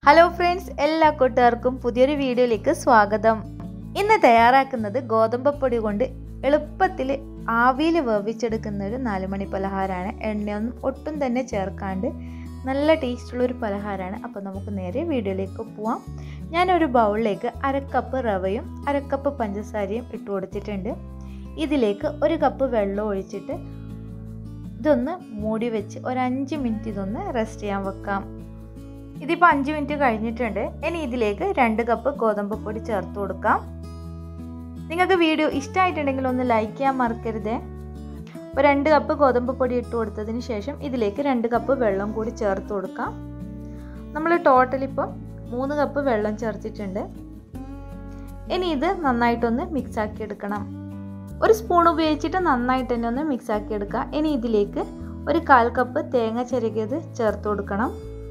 hello friends എല്ലാ കൂട്ടുകാർക്കും പുതിയൊരു വീഡിയോയിലേക്ക് സ്വാഗതം ഇന്ന് തയ്യാറാക്കുന്നത് ഗോതമ്പപ്പൊടി കൊണ്ട് എളുപ്പത്തിൽ ആവിയിൽ വേവിച്ചെടുക്കുന്ന ഒരു നാലുമണി പലഹാരമാണ് എണ്ണയൊന്നും ഒട്ടും തന്നെ ചേർക്കാണ്ട് നല്ല ടേസ്റ്റുള്ള ഒരു പലഹാരമാണ് അപ്പോൾ നമുക്ക് നേരെ വീഡിയോയിലേക്ക് പോവാം ഞാനൊരു ബൗളിലേക്ക് അരക്കപ്പ് റവയും അരക്കപ്പ് പഞ്ചസാരയും ഇട്ട് കൊടുത്തിട്ടുണ്ട് ഇതിലേക്ക് ഒരു കപ്പ് വെള്ളം ഒഴിച്ചിട്ട് ഇതൊന്ന് മൂടി വെച്ച് ഒരു അഞ്ച് മിനിറ്റ് ഇതൊന്ന് റെസ്റ്റ് ചെയ്യാൻ വെക്കാം ഇതിപ്പോൾ അഞ്ച് മിനിറ്റ് കഴിഞ്ഞിട്ടുണ്ട് ഇനി ഇതിലേക്ക് രണ്ട് കപ്പ് ഗോതമ്പ് പൊടി ചേർത്ത് കൊടുക്കാം നിങ്ങൾക്ക് വീഡിയോ ഇഷ്ടമായിട്ടുണ്ടെങ്കിൽ ഒന്ന് ലൈക്ക് ചെയ്യാൻ മറക്കരുതേ അപ്പോൾ രണ്ട് കപ്പ് ഗോതമ്പ് പൊടി ഇട്ട് കൊടുത്തതിന് ശേഷം ഇതിലേക്ക് രണ്ട് കപ്പ് വെള്ളം കൂടി ചേർത്ത് കൊടുക്കാം നമ്മൾ ടോട്ടൽ ഇപ്പം മൂന്ന് കപ്പ് വെള്ളം ചേർത്തിട്ടുണ്ട് ഇനി ഇത് നന്നായിട്ടൊന്ന് മിക്സ് ആക്കി എടുക്കണം ഒരു സ്പൂൺ ഉപയോഗിച്ചിട്ട് നന്നായിട്ട് തന്നെ ഒന്ന് മിക്സ് ആക്കി എടുക്കുക ഇനി ഇതിലേക്ക് ഒരു കാൽ കപ്പ് തേങ്ങ ചിരകിയത് ചേർത്ത് കൊടുക്കണം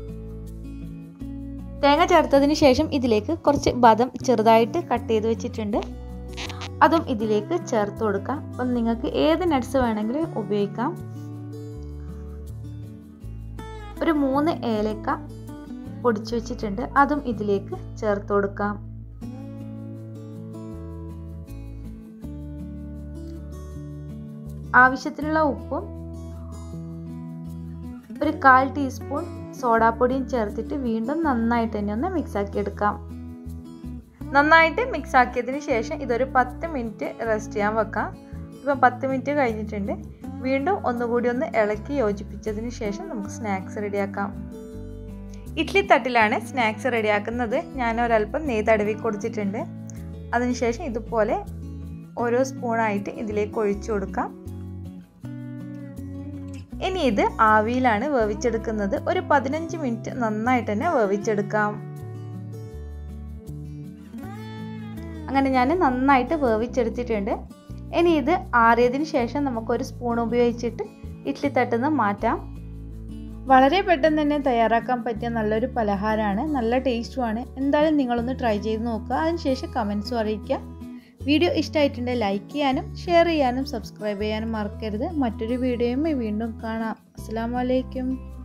തേങ്ങ ചേർത്തതിന് ശേഷം ഇതിലേക്ക് കുറച്ച് ബദം ചെറുതായിട്ട് കട്ട് ചെയ്ത് വെച്ചിട്ടുണ്ട് അതും ഇതിലേക്ക് ചേർത്ത് കൊടുക്കാം അപ്പം നിങ്ങൾക്ക് ഏത് നട്ട്സ് വേണമെങ്കിലും ഉപയോഗിക്കാം ഒരു മൂന്ന് ഏലക്ക പൊടിച്ചു വെച്ചിട്ടുണ്ട് അതും ഇതിലേക്ക് ചേർത്ത് കൊടുക്കാം ആവശ്യത്തിനുള്ള ഉപ്പും ഒരു കാൽ ടീസ്പൂൺ സോഡാപ്പൊടിയും ചേർത്തിട്ട് വീണ്ടും നന്നായിട്ട് തന്നെ ഒന്ന് മിക്സ് ആക്കി എടുക്കാം നന്നായിട്ട് മിക്സ് ആക്കിയതിന് ശേഷം ഇതൊരു പത്ത് മിനിറ്റ് റെസ്റ്റ് ചെയ്യാൻ വെക്കാം ഇപ്പം പത്ത് മിനിറ്റ് കഴിഞ്ഞിട്ടുണ്ട് വീണ്ടും ഒന്നുകൂടി ഒന്ന് ഇളക്കി യോജിപ്പിച്ചതിന് ശേഷം നമുക്ക് സ്നാക്സ് റെഡിയാക്കാം ഇഡ്ഡലി തട്ടിലാണ് സ്നാക്സ് റെഡിയാക്കുന്നത് ഞാൻ ഒരല്പം നെയ്യ് തടവി കൊടുത്തിട്ടുണ്ട് അതിനുശേഷം ഇതുപോലെ ഓരോ സ്പൂണായിട്ട് ഇതിലേക്ക് ഒഴിച്ചു കൊടുക്കാം ഇനി ഇത് ആവിയിലാണ് വേവിച്ചെടുക്കുന്നത് ഒരു പതിനഞ്ച് മിനിറ്റ് നന്നായിട്ട് തന്നെ വേവിച്ചെടുക്കാം അങ്ങനെ ഞാൻ നന്നായിട്ട് വേവിച്ചെടുത്തിട്ടുണ്ട് ഇനി ഇത് ആറിയതിന് ശേഷം നമുക്കൊരു സ്പൂൺ ഉപയോഗിച്ചിട്ട് ഇഡ്ഡലി തട്ടുന്ന മാറ്റാം വളരെ പെട്ടെന്ന് തന്നെ തയ്യാറാക്കാൻ പറ്റിയ നല്ലൊരു പലഹാരമാണ് നല്ല ടേസ്റ്റുമാണ് എന്തായാലും നിങ്ങളൊന്ന് ട്രൈ ചെയ്ത് നോക്കുക അതിനുശേഷം കമൻസും അറിയിക്കുക വീഡിയോ ഇഷ്ടമായിട്ടുണ്ടെങ്കിൽ ലൈക്ക് ചെയ്യാനും ഷെയർ ചെയ്യാനും സബ്സ്ക്രൈബ് ചെയ്യാനും മറക്കരുത് മറ്റൊരു വീഡിയോയുമായി വീണ്ടും കാണാം അസ്സാം വലൈക്കും